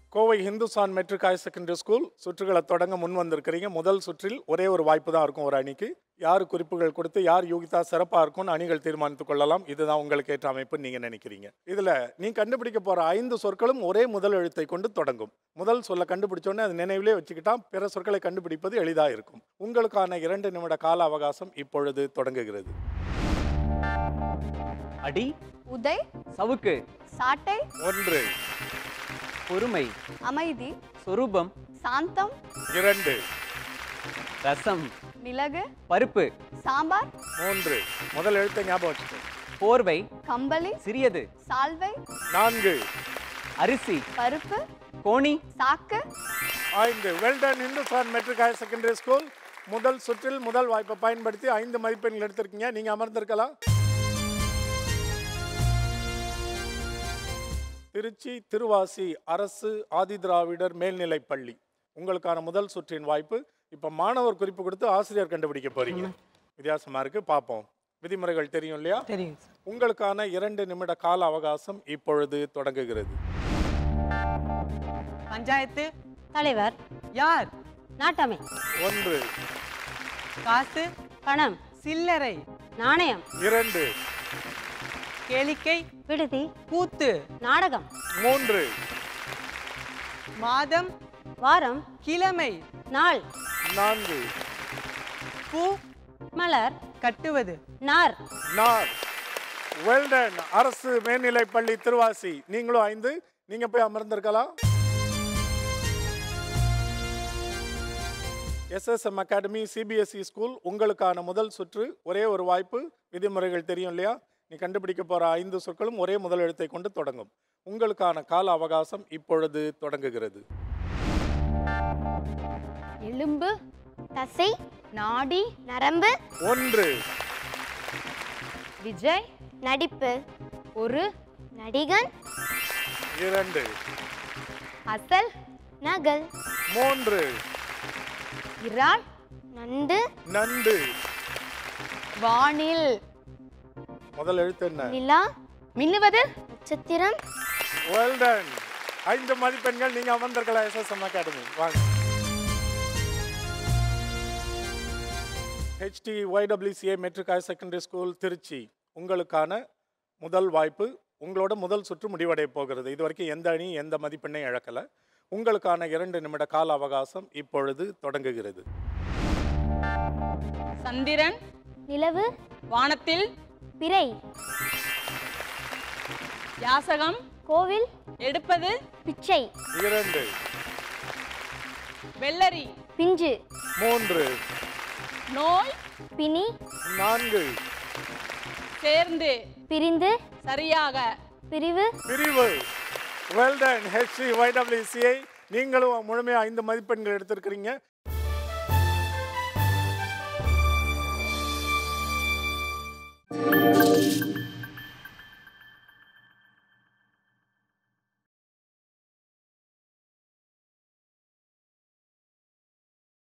Kovai Hindustan matric higher secondary school சுற்றுகளை தொடங்க முன் வந்திருக்கிறீங்க முதல் சுற்றில் ஒரே ஒரு வாய்ப்பு தான் இருக்கும் ஒரு அணிக்கு யார் குறிப்புகள் கொடுத்து யார் யோகிதா சிறப்பாக இருக்கும்னு அணிகள் தீர்மானித்துக் கொள்ளலாம் இதுதான் உங்களுக்கு ஏற்ற அமைப்பு நீங்கள் நினைக்கிறீங்க இதில் நீ கண்டுபிடிக்க போகிற ஐந்து சொற்களும் ஒரே முதல் எழுத்தை கொண்டு தொடங்கும் முதல் சொல்ல கண்டுபிடிச்சோன்னே அது நினைவிலே வச்சுக்கிட்டா பிற சொற்களை கண்டுபிடிப்பது எளிதாக இருக்கும் உங்களுக்கான இரண்டு நிமிட கால அவகாசம் இப்பொழுது தொடங்குகிறது அடி உதை சவுக்கு சாட்டை ஒன்று பொறுமை அமைதி சொரூபம் சாந்தம் இரண்டு ரசம் மிளகு பருப்பு சாம்பார் மூன்று முதல் எழுத்தை ஞாபகம் வச்சுக்கோ போர்வை கம்பளி சிறியது சால்வை நான்கு அரிசி பருப்பு கோணி சாக்கு ஐந்து well done Hindustan matric higher secondary school முதல் சுற்றில் முதல் வாய்ப்பை பயன்படுத்தி ஐந்து மதிப்பெண்கள் எடுத்திருக்கீங்க நீங்க அமர்ந்திருக்கலாம் திருச்சி திருவாசி அரசு ஆதிதிராவிடர் மேல்நிலைப் பள்ளி உங்களுக்கான முதல் சுற்றின் வாய்ப்பு இப்போ மாணவர் குறிப்பு கொடுத்து ஆசிரியர் கண்டுபிடிக்க போறீங்க வித்தியாசமா இருக்கு பார்ப்போம் விதிமுறைகள் தெரியும் இல்லையா தெரியும் சார் உங்களுக்கான இரண்டு நிமிட கால அவகாசம் இப்பொழுது தொடங்குகிறது பஞ்சாயத்து தலைவர் யார் நாட்டாமை ஒன்று காசு பணம் சில்லறை நாணயம் இரண்டு கேளிக்கை விடுதி கூத்து நாடகம் மூன்று மாதம் வாரம் கிழமை நாள் நான்கு பூ மலர் கட்டுவது நார் நார் வெல்டன் அரசு மேல்நிலைப் பள்ளி திருவாசி நீங்களும் ஐந்து நீங்க போய் அமர்ந்திருக்கலாம் எஸ்எஸ்எம் அகாடமி சிபிஎஸ்இ ஸ்கூல் உங்களுக்கான முதல் சுற்று ஒரே ஒரு வாய்ப்பு விதிமுறைகள் தெரியும் இல்லையா நீ கண்டுபிடிக்க போற ஐந்து சொற்களும் ஒரே முதல் எழுத்தை கொண்டு தொடங்கும் உங்களுக்கான கால அவகாசம் இப்பொழுது தொடங்குகிறது எலும்பு தசை நாடி நரம்பு ஒன்று விஜய் நடிப்பு ஒரு நடிகன் இரண்டு அசல் நகல் மூன்று இறால் நண்டு நண்டு வானில் முதல் எழுத்து என்ன நிலா மின்னுவது நட்சத்திரம் வெல்டன் ஐந்து மதிப்பெண்கள் நீங்க அமர்ந்திருக்கலாம் எஸ்எஸ்எம் அகாடமி வாங்க H D Y W C A matric higher secondary school Trichy உங்களுக்கான முதல் வாய்ப்பு உங்களோட முதல் சுற்று முடிவடைய போகிறது இது வரைக்கும் எந்த அணி எந்த மதிப்பெண்ணையும் இழக்கல உங்களுக்கான இரண்டு நிமிட கால அவகாசம் இப்பொழுது தொடங்குகிறது சந்திரன் நிலவு வானத்தில் பிறை யாசகம் கோவில் எடுப்பது பிச்சை இரண்டு வெள்ளரி பிஞ்சு மூன்று நோய் பிணி நான்கு சேர்ந்து பிரிந்து சரியாக பிரிவு பிரிவு வெல்டன் ஹெச்டி ஒய்டபிள்யூசிஐ நீங்களும் முழுமையாக ஐந்து மதிப்பெண்கள் எடுத்திருக்கிறீங்க